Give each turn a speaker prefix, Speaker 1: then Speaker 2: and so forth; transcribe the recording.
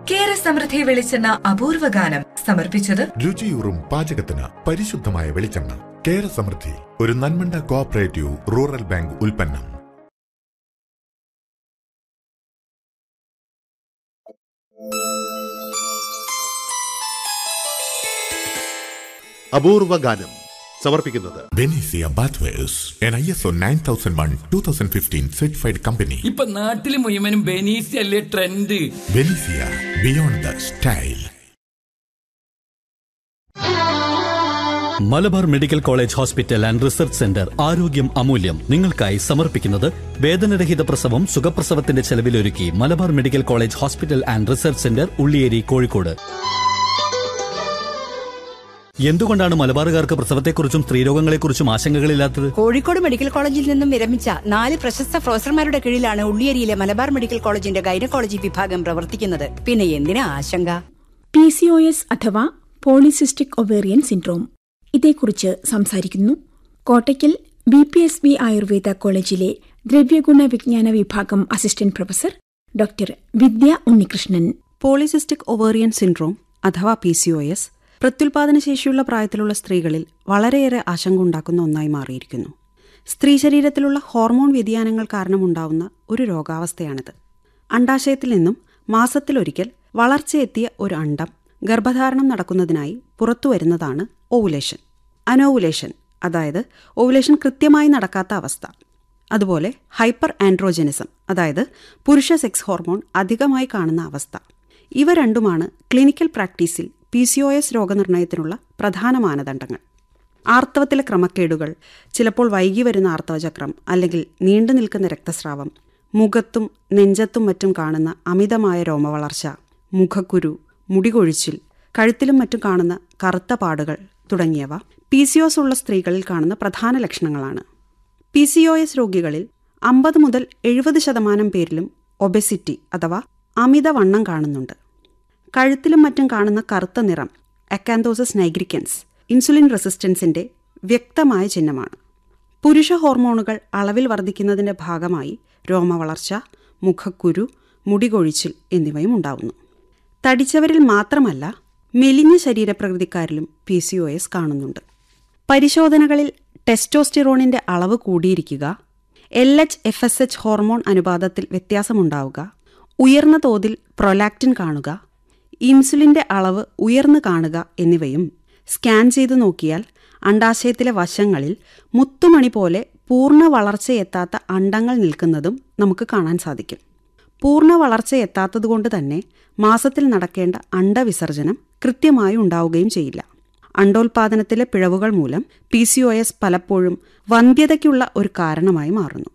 Speaker 1: കേര സമൃദ്ധി വെളിച്ചെണ്ണ അപൂർവ ഗാനം സമർപ്പിച്ചത്
Speaker 2: രുചിയൂറും പാചകത്തിന് പരിശുദ്ധമായ വെളിച്ചെണ്ണ കേര സമൃദ്ധി ഒരു നന്മണ്ട കോഓപ്പറേറ്റീവ് റൂറൽ ബാങ്ക് ഉൽപ്പന്നം
Speaker 3: അപൂർവ ഗാനം സമർപ്പിക്കുന്നത്
Speaker 2: Benesia bathwares an I S O nine thousand one two thousand fifteen certified company
Speaker 4: ഇപ്പൊ നാട്ടില് മുഴുവനും ബെനീസി അല്ലേ trend
Speaker 2: Benesia beyond the style
Speaker 5: Malabar medical college hospital and research centre ആരോഗ്യം അമൂല്യം നിങ്ങൾക്കായി സമർപ്പിക്കുന്നത് വേദനരഹിത പ്രസവം സുഖപ്രസവത്തിന്റെ ചെലവിലൊരുക്കി Malabar medical college hospital and research centre Ulliyeri Kozhikode എന്തുകൊണ്ടാണ് മലബാറുകാർക്ക് പ്രസവത്തെക്കുറിച്ചും സ്ത്രീരോഗങ്ങളെക്കുറിച്ചും ആശങ്കകളില്ലാത്തത്
Speaker 6: കോഴിക്കോട് മെഡിക്കൽ കോളേജിൽ നിന്നും വിരമിച്ച നാല് പ്രശസ്ത പ്രൊഫസർമാരുടെ കീഴിലാണ് ഉള്ളിയേരിയിലെ മലബാർ മെഡിക്കൽ കോളേജിന്റെ ഗൈനക്കോളജി വിഭാഗം പ്രവർത്തിക്കുന്നത് പിന്നെ എന്തിനാ ആശങ്ക
Speaker 7: പി സി ഒ എസ് അഥവാ പോളിസിസ്റ്റിക് ഒവേറിയൻ സിൻഡ്രോം ഇതേക്കുറിച്ച് സംസാരിക്കുന്നു Kottakkal B P S B Ayurveda കോളേജിലെ ദ്രവ്യഗുണ വിജ്ഞാന വിഭാഗം assistant professor doctor Vidya Unnikrishnan
Speaker 8: polycystic ovarian syndrome അഥവാ പി സി ഒ എസ് പ്രത്യുൽപാദന ശേഷിയുള്ള പ്രായത്തിലുള്ള സ്ത്രീകളിൽ വളരെയേറെ ആശങ്ക ഉണ്ടാക്കുന്ന ഒന്നായി മാറിയിരിക്കുന്നു സ്ത്രീ ശരീരത്തിലുള്ള ഹോർമോൺ വ്യതിയാനങ്ങൾ കാരണമുണ്ടാവുന്ന ഒരു രോഗാവസ്ഥയാണിത് അണ്ടാശയത്തിൽ നിന്നും മാസത്തിലൊരിക്കൽ വളർച്ചയെത്തിയ ഒരു അണ്ടം ഗർഭധാരണം നടക്കുന്നതിനായി പുറത്തു വരുന്നതാണ് ഓവുലേഷൻ അനോവുലേഷൻ അതായത് ഓവുലേഷൻ കൃത്യമായി നടക്കാത്ത അവസ്ഥ അതുപോലെ ഹൈപ്പർ ആൻഡ്രോജനിസം അതായത് പുരുഷ സെക്സ് ഹോർമോൺ അധികമായി കാണുന്ന അവസ്ഥ ഇവ രണ്ടുമാണ് ക്ലിനിക്കൽ പ്രാക്ടീസിൽ പി സി ഒ എസ് രോഗനിർണയത്തിനുള്ള പ്രധാന മാനദണ്ഡങ്ങൾ ആർത്തവത്തിലെ ക്രമക്കേടുകൾ ചിലപ്പോൾ വൈകി വരുന്ന ആർത്തവചക്രം അല്ലെങ്കിൽ നീണ്ടു നിൽക്കുന്ന രക്തസ്രാവം മുഖത്തും നെഞ്ചത്തും മറ്റും കാണുന്ന അമിതമായ രോമവളർച്ച മുഖക്കുരു മുടികൊഴിച്ചിൽ കഴുത്തിലും മറ്റും കാണുന്ന കറുത്ത പാടുകൾ തുടങ്ങിയവ പി സി ഒസ് ഉള്ള സ്ത്രീകളിൽ കാണുന്ന പ്രധാന ലക്ഷണങ്ങളാണ് പി സി ഒ എസ് രോഗികളിൽ അമ്പത് മുതൽ എഴുപത് ശതമാനം പേരിലും ഒബെസിറ്റി അഥവാ അമിതവണ്ണം കാണുന്നുണ്ട് കഴുത്തിലും മറ്റും കാണുന്ന കറുത്ത നിറം അക്കാന്തോസസ് നൈഗ്രിക്കൻസ് ഇൻസുലിൻ റെസിസ്റ്റൻസിന്റെ വ്യക്തമായ ചിഹ്നമാണ് പുരുഷ ഹോർമോണുകൾ അളവിൽ വർദ്ധിക്കുന്നതിന്റെ ഭാഗമായി രോമവളർച്ച മുഖക്കുരു മുടികൊഴിച്ചിൽ എന്നിവയും ഉണ്ടാവുന്നു തടിച്ചവരിൽ മാത്രമല്ല മെലിഞ്ഞ ശരീരപ്രകൃതിക്കാരിലും പി സി ഒ എസ് കാണുന്നുണ്ട് പരിശോധനകളിൽ ടെസ്റ്റോസ്റ്റിറോണിന്റെ അളവ് കൂടിയിരിക്കുക L H F S H hormone അനുപാതത്തിൽ വ്യത്യാസമുണ്ടാവുക ഉയർന്ന തോതിൽ പ്രൊലാക്റ്റിൻ കാണുക ഇൻസുലിന്റെ അളവ് ഉയർന്നു കാണുക എന്നിവയും സ്കാൻ ചെയ്തു നോക്കിയാൽ അണ്ടാശയത്തിലെ വശങ്ങളിൽ മുത്തുമണി പോലെ പൂർണ്ണ വളർച്ചയെത്താത്ത അണ്ടങ്ങൾ നിൽക്കുന്നതും നമുക്ക് കാണാൻ സാധിക്കും പൂർണ്ണ വളർച്ചയെത്താത്തതുകൊണ്ട് തന്നെ മാസത്തിൽ നടക്കേണ്ട അണ്ടവിസർജനം കൃത്യമായി ഉണ്ടാവുകയും ചെയ്യില്ല അണ്ടോൽപാദനത്തിലെ പിഴവുകൾ മൂലം പി സി ഒ എസ് പലപ്പോഴും വന്ധ്യതയ്ക്കുള്ള ഒരു കാരണമായി മാറുന്നു